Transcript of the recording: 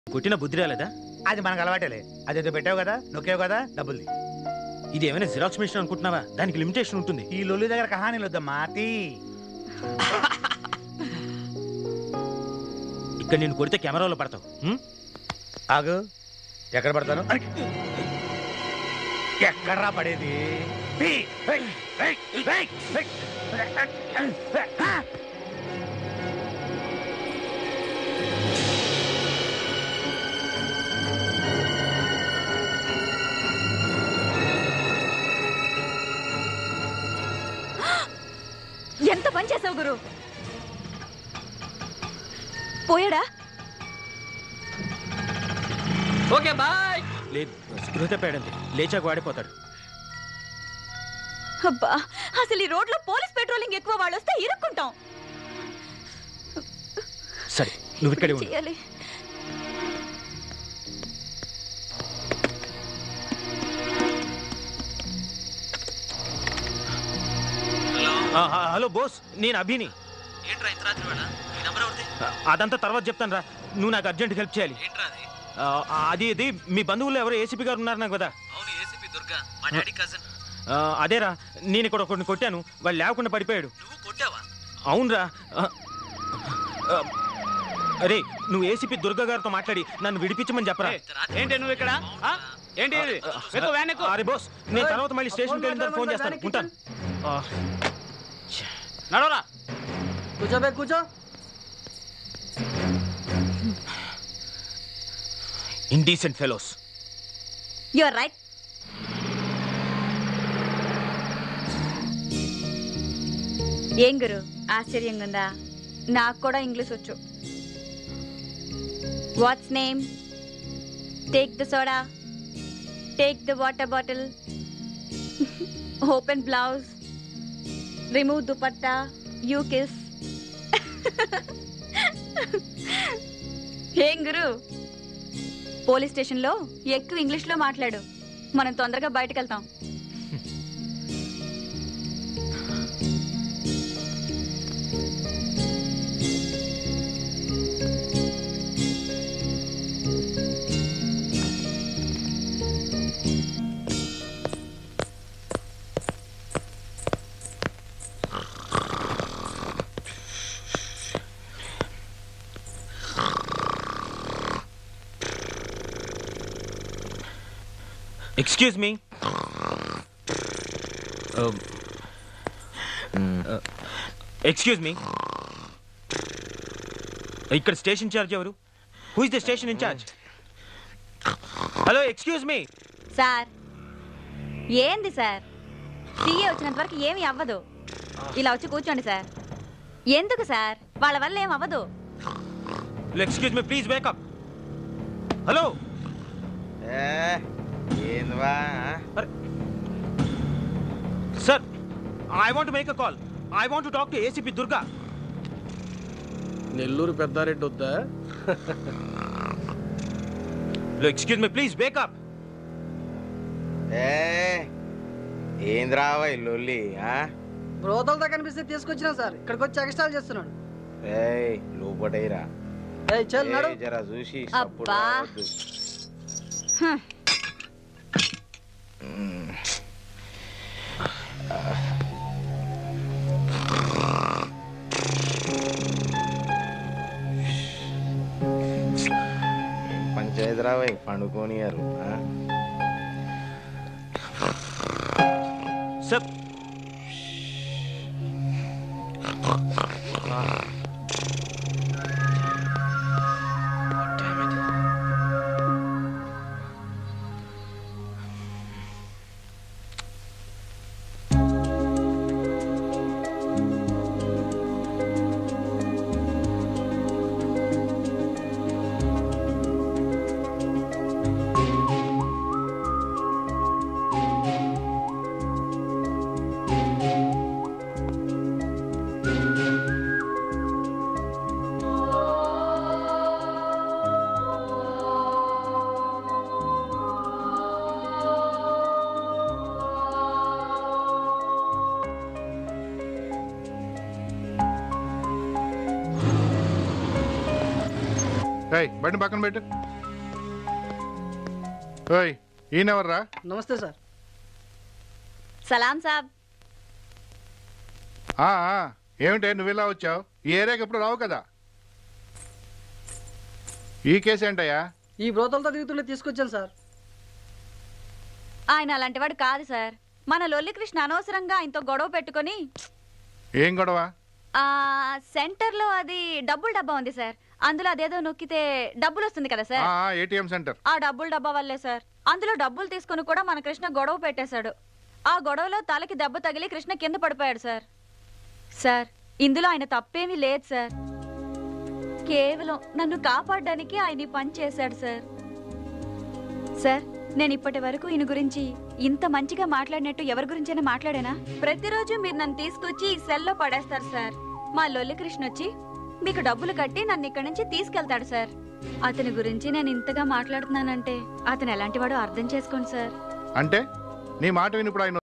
కొట్టిన బుద్ధి రాలేదా అది మనకు అలవాటేలే అదేదో పెట్టావు కదా నొక్కావు కదా డబ్బుల్ది ఇది ఏమైనా జిరాక్స్ మిషన్ అనుకుంటున్నావా దానికి లిమిటేషన్ ఉంటుంది ఈ లొల్లి దగ్గర కహానీలు వద్దమ్మా తీ ఇక్కడ నేను కొడితే కెమెరాలో పడతావు హ్మ్? ఆగు ఎక్కడ పడతాను అరే. ఎక్కడ్రా పడేది తీ. ఏయ్, ఏయ్, ఏయ్, ఏయ్. ఆ! ఎంత పని చేసావు గురు పోయాడా ఓకే బాయ్ లేదు స్పృహ తప్పాడంతే లేచాక వాడిపోతాడు అబ్బా అసలు ఈ రోడ్లో పోలీస్ పెట్రోలింగ్ ఎక్కువ వాళ్ళు వస్తే ఇరుక్కుంటాం సరే నువ్వు ఇక్కడే ఉండు చేయాలి ఆ, ఆ, హలో బోస్ నేను అభిని ఏంట్రా ఇంత రాత్రి వేళ ఈ నెంబర్ ఎవరిది ఆ, అదంతా తర్వాత చెప్తాను రా నువ్వు నాకు అర్జెంట్ హెల్ప్ చేయాలి ఏంట్రా అది ఆ, అది ఇది మీ బంధువులు ఎవరో ఏసీపీ గారు ఉన్నారు నాకు కదా అవును ఏసీపీ దుర్గా మా డాడీ కజిన్ ఆ, అదేరా నేను ఇక్కడ ఒకరిని కొట్టాను వాళ్ళు లేకుండా పడిపోయాడు నువ్వు కొట్టావా అవునరా ఆ, ఆ, అరే నువ్వు ఏసీపీ దుర్గా గారితో మాట్లాడి నన్ను విడిపించమని చెప్పరా ఏంటి నువ్వు ఇక్కడ ఆ? ఏంటి ఇది? ఎక్కు, వ్యాన్ ఎక్కు. అరే బోస్ నేను తర్వాత మళ్ళీ స్టేషన్కి వెళ్ళిన తర్వాత ఫోన్ చేస్తాను ఉంటాను ఆ, నడవరా కూర్చో బే కూర్చో ఇండీసెంట్ ఫెలోస్ యువర్ రైట్ ఏం గురు ఆశ్చర్యంగా ఉందా నాకు కూడా ఇంగ్లీష్ వచ్చు what's name take the soda take the water bottle open blouse remove dupatta you kiss ఏం గురు పోలీస్ స్టేషన్లో ఎక్కువ ఇంగ్లీష్లో మాట్లాడు మనం తొందరగా బయటకు వెళ్తాం ఎక్స్క్యూజ్ మీ ఎక్స్క్యూజ్ మీ ఇక్కడ స్టేషన్ ఇన్ఛార్జ్ ఎవరు who is the station in-charge hello excuse me sir ఏంది సార్ సీఏ వచ్చినంత వరకు ఏమీ అవ్వదు ఇలా వచ్చి కూర్చోండి సార్ ఎందుకు సార్ వాళ్ళ వల్ల ఏం అవ్వదు excuse me please wake up hello ఏందివా sir I want make a call I want to talk to ACP Durga Nellore Peddareddy వద్దా ఎక్స్క్యూజ్ మీ ప్లీజ్ వేకప్ ఏ ఏంద్రావా లొల్లి ఆ? రోతలతో కనిపిస్తే తీసుకొచ్చినా సార్ ఇక్కడికి వచ్చి ఎక్స్ట్రాల్ చేస్తున్నాడు ఏయ్ లోపటైరా ఏయ్ చల్ నడు ఏయ్, జరా చూసి సప్పుడు అబ్బా. రావద్దు. హ్మ్. పంచాయతీ రావా పండుకోనియారు ఆ? సార్ ఏయ్ బండి పక్కన పెట్టు ఓయ్ ఈయనెవర్రా నమస్తే సార్ సలాం సాబ్ ఆ, ఆ, ఏమిటే నువ్వు ఇలా వచ్చావు ఈ ఏరియాకి ఎప్పుడు రావు కదా ఈ కేసు ఏంటయ్యా ఈ బ్రోతలతో తిరుగుతుండే తీసుకొచ్చాను సార్ ఆయన అలాంటివాడు కాదు సార్ మన లొల్లి కృష్ణ అనవసరంగా ఆయనతో గొడవ పెట్టుకొని ఏం గొడవ ఆ సెంటర్లో అది డబ్బుల డబ్బా ఉంది సార్ అందులో అదేదో నొక్కితే డబ్బులు వస్తుంది కదా సార్ ఏటీఎం సెంటర్ ఆ డబ్బుల డబ్బా వల్లే సార్ అందులో డబ్బులు తీసుకుని కూడా మన కృష్ణ గొడవ పెట్టేశాడు ఆ గొడవలో తలకి దెబ్బ తగిలి కృష్ణ కింద పడిపోయాడు సార్ సార్ ఇందులో ఆయన తప్పేమీ లేదు సార్ కేవలం నన్ను కాపాడడానికి ఆయన ఈ పని చేశాడు సార్ సార్ నేను ఇప్పటి వరకు ఈయన గురించి ఇంత మంచిగా మాట్లాడినట్టు ఎవరి గురించైనా మాట్లాడానా ప్రతిరోజు మీరు నన్ను తీసుకొచ్చి ఈ సెల్లో పడేస్తారు సార్ మా లొల్లి కృష్ణ వచ్చి మీకు డబ్బులు కట్టి నన్ను ఇక్కడి నుంచి తీసుకెళ్తాడు సార్ అతని గురించి నేను ఇంతగా మాట్లాడుతున్నానంటే అతను ఎలాంటివాడో అర్థం చేసుకోండి సార్ అంటే నీ మాట విని ఇప్పుడు ఆయన